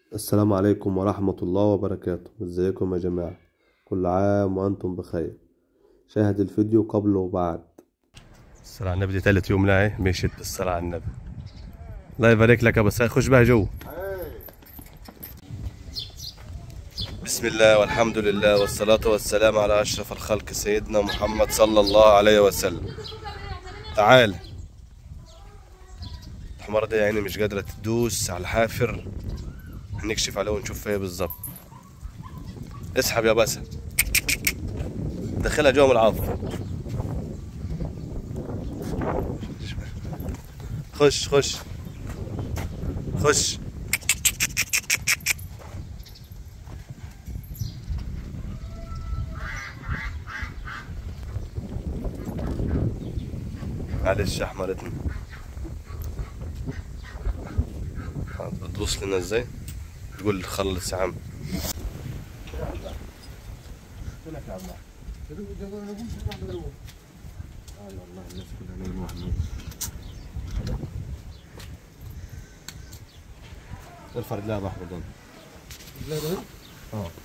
السلام عليكم ورحمة الله وبركاته ازيكم يا جماعة كل عام وانتم بخير شاهد الفيديو قبل وبعد الصلاة على النبي دي تالت يوم لها مشيت بالصلاة على النبي الله يبارك لك يا بس خش بقى جو بسم الله والحمد لله والصلاة والسلام على أشرف الخلق سيدنا محمد صلى الله عليه وسلم تعال الحمارة دي يعني مش قادرة تدوس على الحافر هنكشف عليه ونشوف فيها بالظبط اسحب يا باسل دخلها جوا من العظم خش خش خش معلش احمرتنا بتبص لنا ازاي تقول خلص يا عم ارفع رجلها بحر ضن اه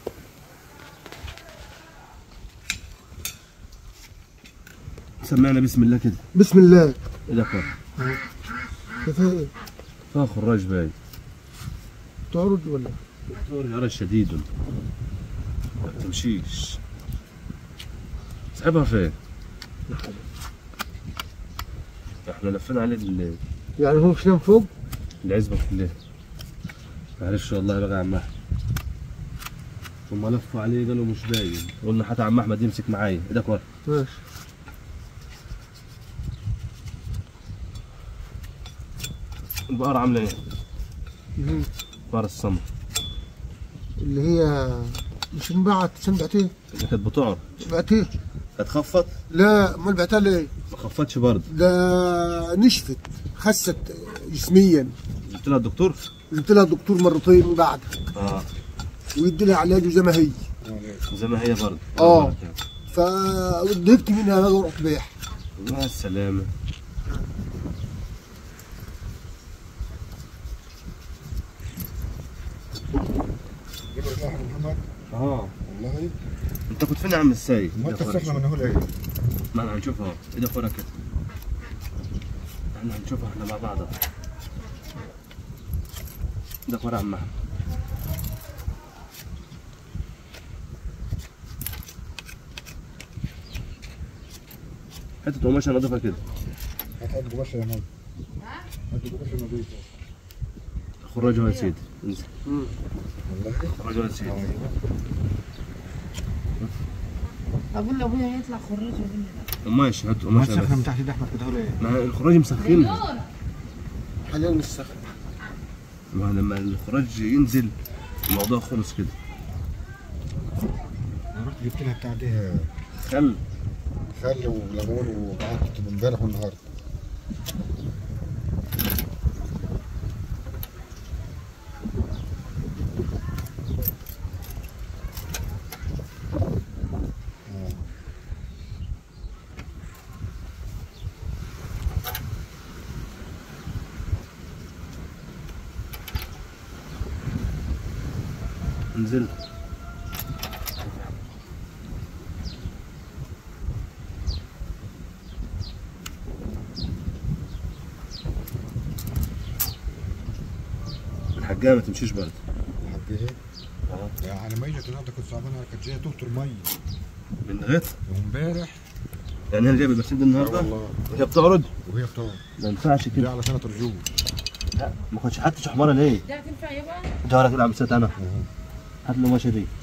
سمعنا بسم الله كده بسم الله ايه ده كده كيف هي؟ فيها خراج باين تعرض ولا دكتور يرى شديد ما تمشيش سحبها فين؟ احنا لفينا عليه ال- يعني هو مش نام فوق العزبة كلها معلش والله بقى يا عم احمد ثم لفوا عليه قالوا مش باين قلنا حتى عم احمد يمسك معايا ايدك ورا ماشي البقرة عاملة ايه؟ مهم. بقرة السمر اللي هي مش انبعت مش انبعت ايه؟ اللي كانت بتعرف انبعت ايه؟ هتخفض؟ لا ما انبعتها ليه؟ ما خفتش برضه ده نشفت خست جسميا قلت لها الدكتور؟ قلت لها الدكتور مرتين بعد اه ويدي لها علاج زي ما هي زي ما هي برضه آه. فذهبت منها بقى ورحت بيح مع السلامة محمد اه والله انت كنت فين يا عم السيد؟ ما إيدك ورا تفرحنا شوي. من هو ايه ما احنا هنشوفها اهو ايدك ورا كده احنا هنشوفها احنا مع بعض اهو. ايدك ورا يا عم احمد حتة قماشة نضيفها كده هات هات قماشه يا مال هات قماشه نظيفه خراج اهو يا سيدي انزل والله خراج اهو يا سيدي اقول لابويا يطلع خراج يقول لي لا قماش هات ما قماشة تسخن من بس تحت ايد احمد كده ولا ايه ما الخراج مسخنها حاليا مش سخن ما لما الخراج ينزل الموضوع خلص كده انا رحت جبت لها بتاع دي خل خل وليمون وقعدت امبارح والنهارده آه. انزل الحجايه ما تمشيش برضه الحاج ايه يعني ما اجت النهارده كنت صعبان انا كانت جايه تهطر ميه من غيط وامبارح يعني انا جايب البسيط النهارده والله وهي بتعرض وهي بتقعد ما ينفعش دي كده على سنه رجوع لا ما كنتش حتى حماره ليه؟ ده هتنفع يبقى انت وراك كده عم ست انا هات له ماشي دي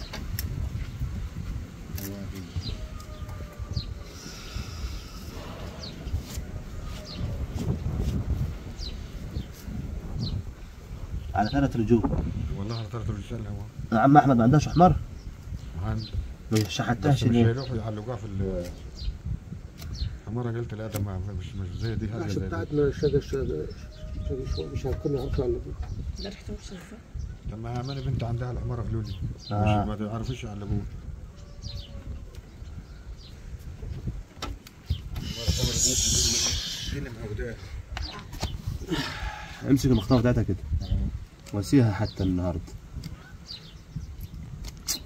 على ثلاث رجول والله على ثلاث رجال هو عم احمد ما عندهاش حمار عندي ما بس شحتهاش مش ليه؟ هيروحوا يعلقوها في ال مرة قلت لا ده ما مش مش زي دي حاجة العشاء زي دي بتاعتنا الشقة الشقة شوي مش هنكون عارفة ولا ده ريحته وحشه ازاي لما عماني بنت عندها الحمارة في لولي آه. مش ما تعرفش يعلقوها دي اللي مهوداه امسك المخطوه بتاعتها كده واسيها حتى النهارده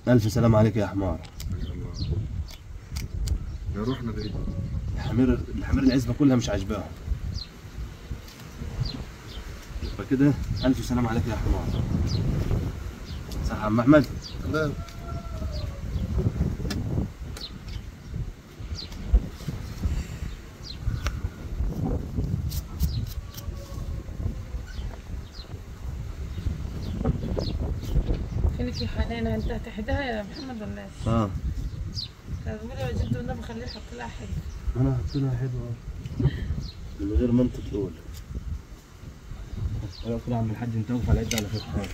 الف سلام عليك يا حمار يا روحنا دي الحمير الحمير العزبه كلها مش عاجباهم يبقى كده الف سلام عليك يا حمار صح يا عم احمد تمام فينك يا حنان انت هتحدها يا محمد ولا ايش؟ اه لازم لي وجدت والنبي خليه يحط لها حد انا حطيت لها حلوه من غير ما انت تقول انا كده عم الحاج انت واقف على العده على فكره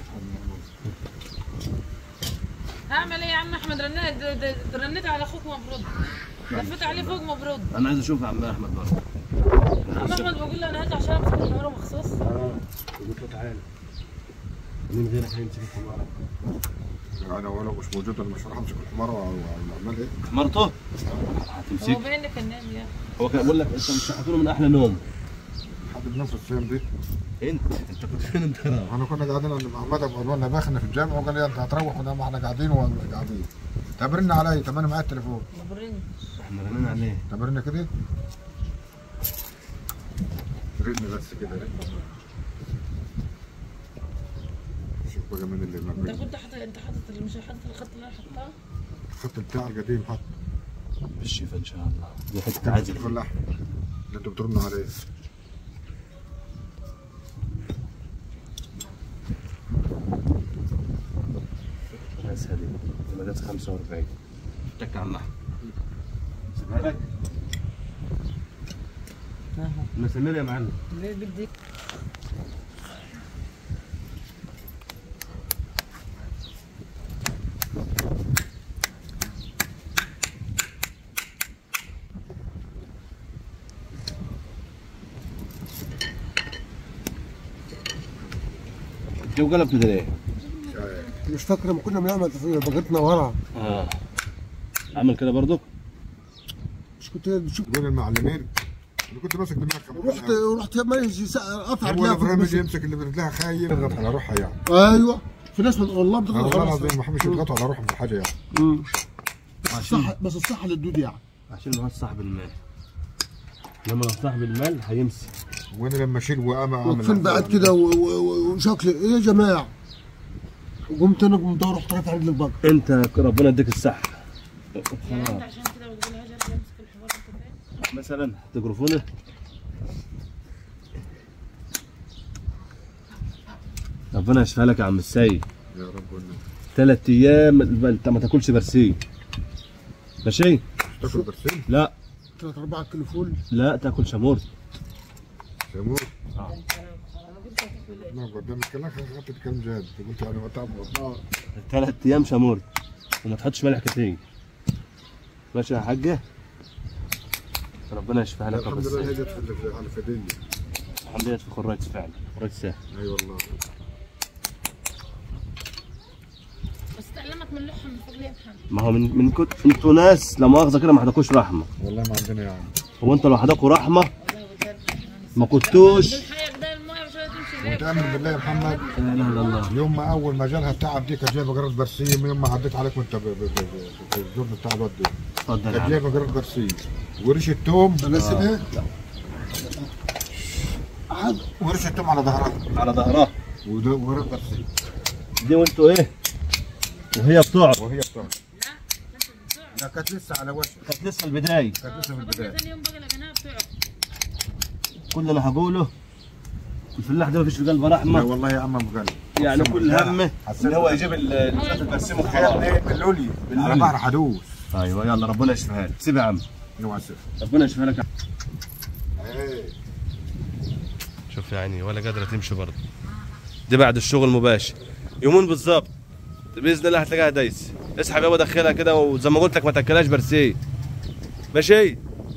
هعمل ايه يا عم احمد رنيت د- د- رنيت على اخوك مبرود لفيت عليه فوق مبرود انا عايز اشوف عم احمد برضه عم احمد بيقول لي انا هاجي عشان امسك الحمار مخصوص اه قلت له تعالى مين غيرك هيمسك الحمار انا وانا مش موجود انا مش راح امسك الحمار واعمل ايه مرته هو هتمسك باين لي كان نايم يا هو كان بقول لك انت مش حاطينه من احلى نوم حد بنفس السيم دي انت انت كنت فين انت رايح؟ احنا كنا قاعدين عند محمد ابو الوان باخنا في الجامع وقال لي انت هتروح ونام احنا قاعدين واحنا قاعدين تمرنا علي طب انا معايا التليفون مبرين احنا رنينا عليه تمرنا كده ريتني بس كده ريتني شوف بقى مين اللي انت مبرين كنت حاطط انت حاطط اللي مش حاطط الخط اللي انا حطاه الخط بتاع القديم حط بالشفا ان شاء الله دي حته عزل التليفون الاحمر اللي انتوا بترنوا عليه بس هذه لما جت 45 اتك على اللحم سيبها لك مسمير يا معلم ليه بدي جو قلب كده ليه؟ مش فاكر لما كنا بنعمل في بقيتنا ورا اه عمل كده برضك مش كنت بتشوف دول المعلمين انا كنت ماسك دماغك رحت رحت ماشي سا- قطع هو دماغي ابراهيم بس- يجي يمسك اللي برجلها خايب يضغط على روحها يعني ايوه في ناس من والله أنا بتضغط والله على العظيم ما راسها. حبش يضغطوا على روحهم في حاجه يعني مم. بس الصح بس الصح للدود يعني عشان هو صاحب المال لما لو صاحب المال هيمسك وانا لما اشيل وقام اعمل واقفين بعد كده و- و- و- وشكل ايه يا جماعه وقمت انا قمت رحت رافع رجل البقر انت ربنا يديك الصحه يعني انت عشان كده بتقول هاجر يمسك الحوار انت فاهم؟ مثلا تجرفونه ربنا يشفيها لك يا عم السيد يا رب والله ثلاث ايام انت ما تاكلش برسيم ماشي تاكل برسيم لا 3 4 كيلو فول لا تاكل شامورت شامور انا قلت هتاكل ايه؟ ما قدام الكلام خدت الكلام جاد قلت انا وتعب والله ثلاث ايام شامورت وما تحطش ملح كتير ماشي يا حاجه ربنا يشفيها لك يا ابو الحمد لله السيد هي جت في على فديه الحمد لله في خراج فعلا خراج سهل اي والله بس تعلمك من لحم من فوق ليه يا محمد؟ ما هو من من كنت انتوا ناس لا مؤاخذه كده ما حدكوش رحمه والله ما عندنا يعني هو انتوا لو حدكوا رحمه والله بجد ما كنتوش بالحياه ده المايه مش هتمشي ليه؟ وتامن بالله يا محمد لا اله الا الله يوم ما اول ما جالها التعب دي كانت جايبه جرد برسيم يوم ما عديت عليك وانت ب- ب- ب- ب- في الجرن بتاع الواد ده اتفضل يا كانت عم جايبه جرد برسيم وريش التوم انا سيبها وريش التوم على ظهرها على ظهرها وده وجرد برسيم دي وانتوا ايه وهي بتقعد وهي بتاع لا كانت لسه على وشها كانت لسه البدايه كانت لسه في طب احنا البدايه ثاني يوم بقى لقيناها بتقعد كل اللي هقوله الفلاح ده ما فيش في قلبه لا رحمه والله يا عم مغلب يعني كل همه حسيت ان هو يجيب ال- الفات البرسيم وخلاص باللولي على بحر حدوث ايوه يلا ربنا يشفيها لك سيب يا عم اوعى تسيب. ربنا يشفيها لك إيه. شوف يا عيني ولا قادره تمشي برضه دي بعد الشغل مباشر يومين بالظبط باذن الله هتلاقيها دايس اسحب يابا دخلها كده وزي ما قلت لك ما تاكلهاش برسيه ماشي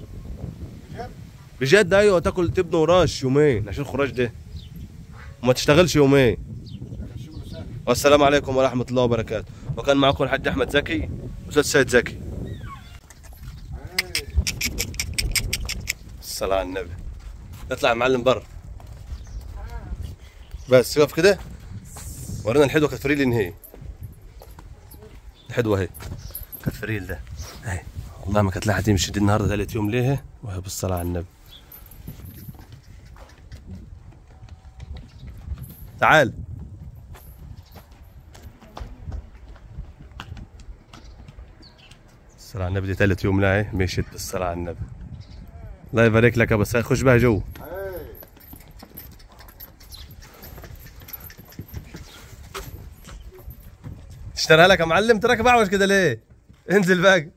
بجد ايوه تاكل تبن وراش يومين عشان الخراج ده وما تشتغلش يومين والسلام عليكم ورحمه الله وبركاته وكان معكم الحاج احمد زكي استاذ سيد زكي الصلاة على النبي اطلع يا معلم بره بس وقف كده ورينا الحدوه كانت فريق النهائي حدوه اهي كفريل ده اهي والله ما كانت لها تمشي دي النهارده ثالث يوم ليه وهي بالصلاه على النبي تعال الصلاة على النبي دي ثالث يوم لها اهي مشيت بالصلاة على النبي الله يبارك لك يا بس خش بها جو اشتريها لك يا معلم تراك بعوج كده ليه انزل باقي